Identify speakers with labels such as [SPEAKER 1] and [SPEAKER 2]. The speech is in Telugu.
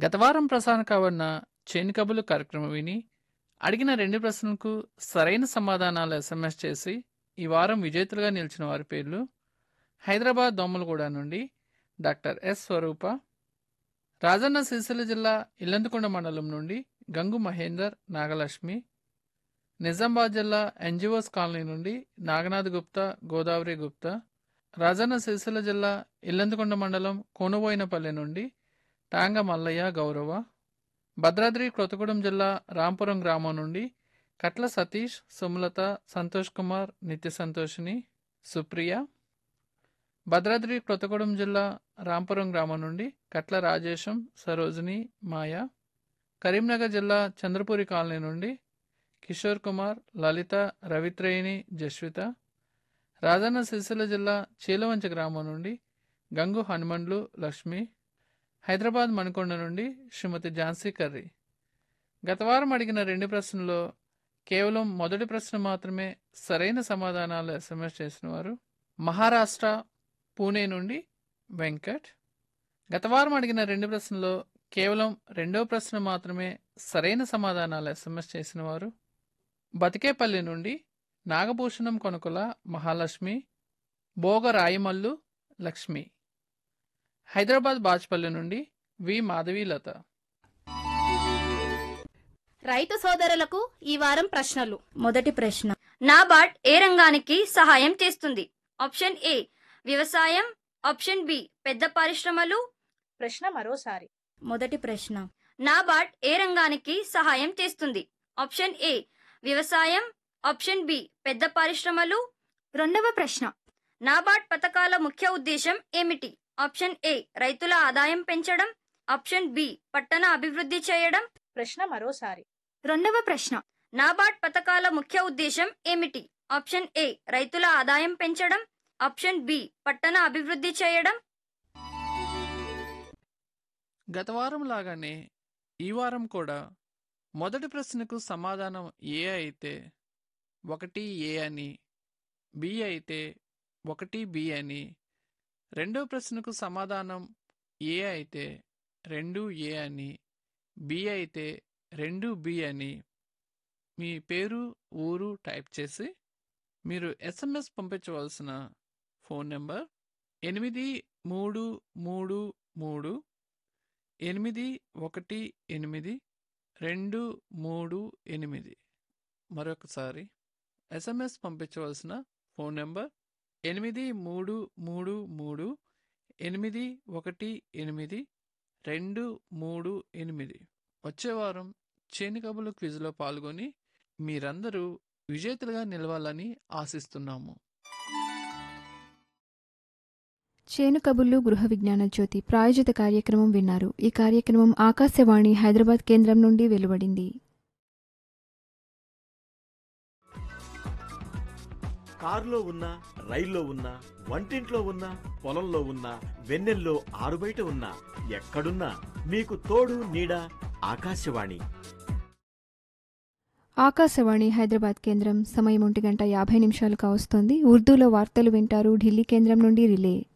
[SPEAKER 1] గత వారం ప్రసారం కాబడిన చేను కబుర్లు కార్యక్రమం విని అడిగిన రెండు ప్రశ్నలకు సరైన సమాధానాలు ఎస్ఎంఎస్ చేసి ఈ వారం విజేతలుగా నిలిచిన వారి పేర్లు హైదరాబాద్ దోమలగూడ నుండి డాక్టర్ ఎస్ స్వరూప రాజన్న సిరిసిల్ల జిల్లా ఇల్లందుకొండ మండలం నుండి గంగు మహేందర్ నాగలక్ష్మి నిజామాబాద్ జిల్లా ఎన్జిఓస్ కాలనీ నుండి నాగనాథ్ గుప్తా గోదావరి గుప్తా రాజన్న సిరిసిల్ల జిల్లా ఇల్లందుకొండ మండలం కోనబోయినపల్లి నుండి టాంగ మల్లయ్య గౌరవ భద్రాద్రి కొత్తగూడెం జిల్లా రాంపురం గ్రామం నుండి కట్ల సతీష్ సుమలత సంతోష్ కుమార్ నిత్య సంతోషిని సుప్రియ భద్రాద్రి కొత్తగూడెం జిల్లా రాంపురం గ్రామం నుండి కట్ల రాజేశం సరోజిని మాయ కరీంనగర్ జిల్లా చంద్రపూరి కాలనీ నుండి కిషోర్ కుమార్ లలిత రవిత్రేయిని జస్విత రాజన్న సిరిసిల్ల జిల్లా చీలవంచ గ్రామం నుండి గంగు హనుమండ్లు లక్ష్మి హైదరాబాద్ మణికొండ నుండి శ్రీమతి ఝాన్సీ కర్రీ గత వారం అడిగిన రెండు ప్రశ్నల్లో కేవలం మొదటి ప్రశ్న మాత్రమే సరైన సమాధానాలు ఎస్ఎంఎస్ చేసిన వారు మహారాష్ట్ర పూణే నుండి వెంకట్ గత వారం అడిగిన రెండు ప్రశ్నల్లో కేవలం రెండో ప్రశ్న మాత్రమే సరైన సమాధానాలు ఎస్ఎంఎస్ చేసిన వారు బతికేపల్లి నుండి నాగభూషణం కొనుకుల మహాలక్ష్మి భోగ రాయమల్లు లక్ష్మి హైదరాబాద్ బాజ్పల్లి నుండి వి మాధవీలత
[SPEAKER 2] రైతు సోదరులకు ఈ వారం ప్రశ్నలు
[SPEAKER 3] మొదటి ప్రశ్న
[SPEAKER 4] నాబార్డ్ ఏ రంగానికి సహాయం చేస్తుంది ఆప్షన్ ఏ వ్యవసాయం ఆప్షన్ బి పెద్ద పరిశ్రమలు
[SPEAKER 2] ప్రశ్న మరోసారి
[SPEAKER 3] మొదటి ప్రశ్న
[SPEAKER 4] నాబార్డ్ ఏ రంగానికి సహాయం చేస్తుంది ఆప్షన్ ఏ వ్యవసాయం ఆప్షన్ బి పెద్ద పరిశ్రమలు రెండవ ప్రశ్న నాబార్డ్ పథకాల ముఖ్య ఉద్దేశం ఏమిటి ఆప్షన్ ఏ రైతుల ఆదాయం పెంచడం ఆప్షన్ బి పట్టణ అభివృద్ధి చేయడం
[SPEAKER 2] ప్రశ్న మరోసారి
[SPEAKER 4] రెండవ ప్రశ్న నాబార్డ్ పథకాల ముఖ్య ఉద్దేశం ఏమిటి ఆప్షన్ ఏ రైతుల ఆదాయం పెంచడం ఆప్షన్ బి పట్టణ అభివృద్ధి చేయడం
[SPEAKER 1] గత వారం లాగానే ఈ వారం కూడా మొదటి ప్రశ్నకు సమాధానం ఏ అయితే ఒకటి ఏ అని బి అయితే ఒకటి బి అని రెండో ప్రశ్నకు సమాధానం ఏ అయితే రెండు ఏ అని బి అయితే రెండు బి అని మీ పేరు ఊరు టైప్ చేసి మీరు ఎస్ఎంఎస్ పంపించవలసిన ఫోన్ నెంబర్ ఎనిమిది మూడు మూడు మూడు ఎనిమిది ఒకటి ఎనిమిది రెండు మూడు ఎనిమిది మరొకసారి ఎస్ఎంఎస్ పంపించవలసిన ఫోన్ నెంబర్ ఎనిమిది మూడు మూడు మూడు ఎనిమిది ఒకటి ఎనిమిది రెండు మూడు ఎనిమిది వచ్చే వారం చేను కబులు క్విజ్లో పాల్గొని మీరందరూ విజేతలుగా నిలవాలని ఆశిస్తున్నాము
[SPEAKER 5] చేను కబుర్లు గృహ విజ్ఞాన జ్యోతి ప్రాయోజిత కార్యక్రమం విన్నారు ఈ కార్యక్రమం ఆకాశవాణి హైదరాబాద్ కేంద్రం నుండి వెలువడింది
[SPEAKER 6] కారులో ఉన్నా రైల్లో ఉన్నా వంటింట్లో ఉన్నా పొలంలో ఉన్నా వెన్నెల్లో ఆరుబయట ఉన్నా ఎక్కడున్నా మీకు తోడు నీడ ఆకాశవాణి
[SPEAKER 5] ఆకాశవాణి హైదరాబాద్ కేంద్రం సమయం ఒంటి గంట యాభై నిమిషాలు కావస్తోంది ఉర్దూలో వార్తలు వింటారు ఢిల్లీ కేంద్రం నుండి రిలే